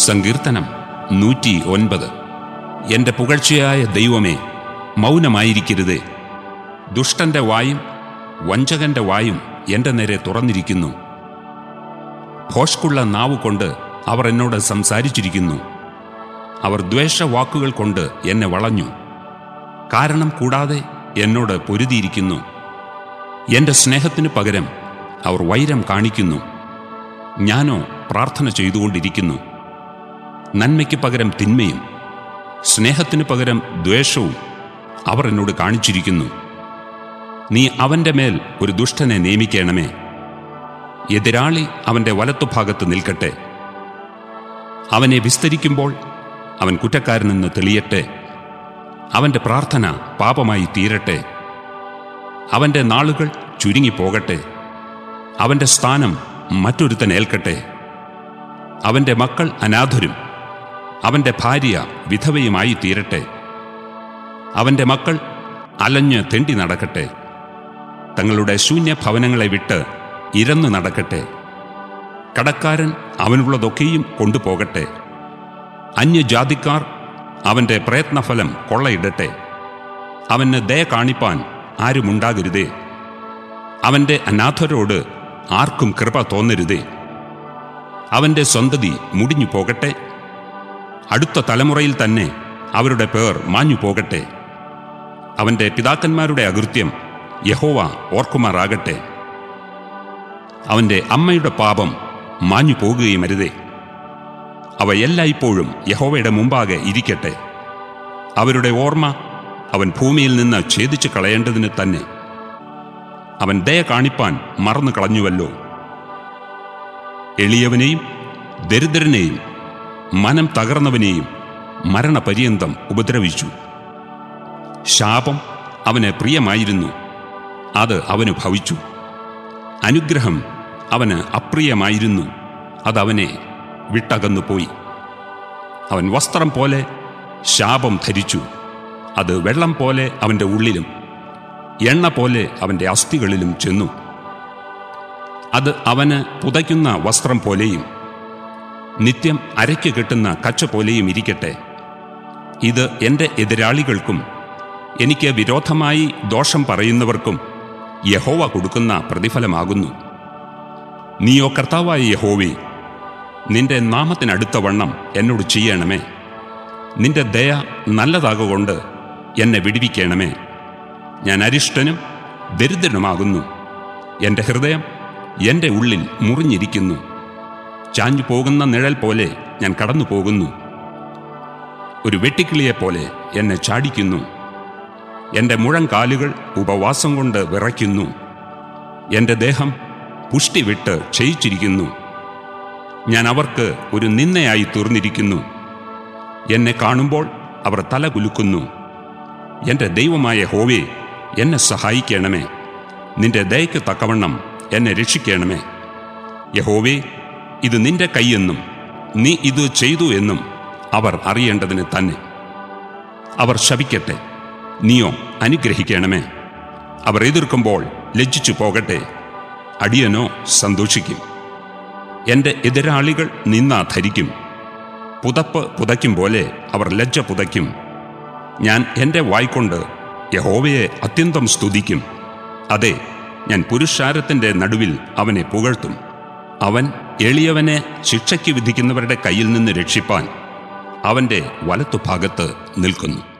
സങ്കീർത്തനം നൂറ്റി ഒൻപത് എന്റെ പുകഴ്ചയായ ദൈവമേ മൗനമായിരിക്കരുതേ ദുഷ്ടന്റെ വായും വഞ്ചകന്റെ വായും എന്റെ നേരെ തുറന്നിരിക്കുന്നു ഭോഷ്കുള്ള നാവ് കൊണ്ട് അവർ എന്നോട് സംസാരിച്ചിരിക്കുന്നു അവർ ദ്വേഷവാക്കുകൾ കൊണ്ട് എന്നെ വളഞ്ഞു കാരണം കൂടാതെ എന്നോട് പൊരുതിയിരിക്കുന്നു എന്റെ സ്നേഹത്തിനു പകരം അവർ വൈരം കാണിക്കുന്നു ഞാനോ പ്രാർത്ഥന ചെയ്തുകൊണ്ടിരിക്കുന്നു നന്മയ്ക്ക് പകരം തിന്മയും സ്നേഹത്തിനു പകരം ദ്വേഷവും അവർ എന്നോട് കാണിച്ചിരിക്കുന്നു നീ അവന്റെ മേൽ ഒരു ദുഷ്ടനെ നിയമിക്കണമേ എതിരാളി അവന്റെ വലത്തുഭാഗത്ത് നിൽക്കട്ടെ അവനെ വിസ്തരിക്കുമ്പോൾ അവൻ കുറ്റക്കാരനെന്ന് തെളിയട്ടെ അവന്റെ പ്രാർത്ഥന പാപമായി തീരട്ടെ അവന്റെ നാളുകൾ ചുരുങ്ങിപ്പോകട്ടെ അവന്റെ സ്ഥാനം മറ്റൊരുത്തൻ ഏൽക്കട്ടെ അവന്റെ മക്കൾ അനാഥരും അവന്റെ ഭാര്യ വിധവയുമായി തീരട്ടെ അവന്റെ മക്കൾ അലഞ്ഞ് തെണ്ടി നടക്കട്ടെ തങ്ങളുടെ ശൂന്യഭവനങ്ങളെ വിട്ട് ഇരന്നു നടക്കട്ടെ കടക്കാരൻ അവനുള്ളതൊക്കെയും കൊണ്ടുപോകട്ടെ അന്യജാതിക്കാർ അവന്റെ പ്രയത്നഫലം കൊള്ളയിടട്ടെ അവന് ദയ കാണിപ്പാൻ ആരുമുണ്ടാകരുതേ അവന്റെ അനാഥരോട് ആർക്കും കൃപ തോന്നരുതേ അവന്റെ സ്വന്തതി മുടിഞ്ഞു പോകട്ടെ അടുത്ത തലമുറയിൽ തന്നെ അവരുടെ പേർ മാഞ്ഞു പോകട്ടെ അവന്റെ പിതാക്കന്മാരുടെ അകൃത്യം യഹോവ ഓർക്കുമാറാകട്ടെ അവന്റെ അമ്മയുടെ പാപം മാഞ്ഞു പോകുകയും അരുതേ അവ എല്ലായ്പ്പോഴും യഹോവയുടെ മുമ്പാകെ ഇരിക്കട്ടെ അവരുടെ ഓർമ്മ അവൻ ഭൂമിയിൽ നിന്ന് ഛേദിച്ചു കളയേണ്ടതിന് തന്നെ അവൻ ദയ കാണിപ്പാൻ മറന്നു കളഞ്ഞുവല്ലോ എളിയവനെയും ദരിദ്രനെയും മനം തകർന്നവനെയും മരണപര്യന്തം ഉപദ്രവിച്ചു ശാപം അവന് പ്രിയമായിരുന്നു അത് അവന് ഭവിച്ചു അനുഗ്രഹം അവന് അപ്രിയമായിരുന്നു അതവനെ വിട്ടകന്നു പോയി അവൻ വസ്ത്രം പോലെ ശാപം ധരിച്ചു അത് വെള്ളം പോലെ അവന്റെ ഉള്ളിലും എണ്ണ പോലെ അവന്റെ അസ്ഥികളിലും ചെന്നു അത് അവന് പുതയ്ക്കുന്ന വസ്ത്രം പോലെയും നിത്യം അരയ്ക്ക് കെട്ടുന്ന കച്ച പോലെയും ഇരിക്കട്ടെ ഇത് എൻ്റെ എതിരാളികൾക്കും എനിക്ക് വിരോധമായി ദോഷം പറയുന്നവർക്കും യഹോവ കൊടുക്കുന്ന പ്രതിഫലമാകുന്നു നീയോ കർത്താവായ യഹോവേ നിന്റെ നാമത്തിനടുത്ത വണ്ണം എന്നോട് ചെയ്യണമേ നിന്റെ ദയ നല്ലതാകൊണ്ട് എന്നെ വിടിവിക്കണമേ ഞാൻ അരിഷ്ടനും ദരിദ്രനുമാകുന്നു എൻ്റെ ഹൃദയം എൻ്റെ ഉള്ളിൽ മുറിഞ്ഞിരിക്കുന്നു ചാഞ്ഞു പോകുന്ന നിഴൽ പോലെ ഞാൻ കടന്നു പോകുന്നു ഒരു വെട്ടിക്കിളിയെപ്പോലെ എന്നെ ചാടിക്കുന്നു എൻ്റെ മുഴങ്കാലുകൾ ഉപവാസം കൊണ്ട് വിറയ്ക്കുന്നു എൻ്റെ ദേഹം പുഷ്ടി വിട്ട് ക്ഷയിച്ചിരിക്കുന്നു ഞാൻ അവർക്ക് ഒരു നിന്നയായി തീർന്നിരിക്കുന്നു എന്നെ കാണുമ്പോൾ അവർ തല കുലുക്കുന്നു എൻ്റെ ദൈവമായ ഹോവേ എന്നെ സഹായിക്കണമേ നിന്റെ ദയയ്ക്ക് തക്കവണ്ണം എന്നെ രക്ഷിക്കണമേ യഹോവേ ഇത് നിന്റെ കൈയെന്നും നീ ഇത് ചെയ്തു എന്നും അവർ അറിയേണ്ടതിന് തന്നെ അവർ ശപിക്കട്ടെ നീയോ അനുഗ്രഹിക്കണമേ അവർ എതിർക്കുമ്പോൾ ലജ്ജിച്ചു പോകട്ടെ അടിയനോ സന്തോഷിക്കും എൻ്റെ എതിരാളികൾ നിന്ന ധരിക്കും പുതപ്പ് പുതയ്ക്കും പോലെ അവർ ലജ്ജ പുതയ്ക്കും ഞാൻ എൻ്റെ വായ്കൊണ്ട് യഹോവയെ അത്യന്തം സ്തുതിക്കും അതെ ഞാൻ പുരുഷാരത്തിൻ്റെ നടുവിൽ അവനെ പുകഴ്ത്തും അവൻ എളിയവനെ ശിക്ഷയ്ക്ക് വിധിക്കുന്നവരുടെ കയ്യിൽ നിന്ന് രക്ഷിപ്പാൻ അവൻ്റെ വലത്തുഭാഗത്ത് നിൽക്കുന്നു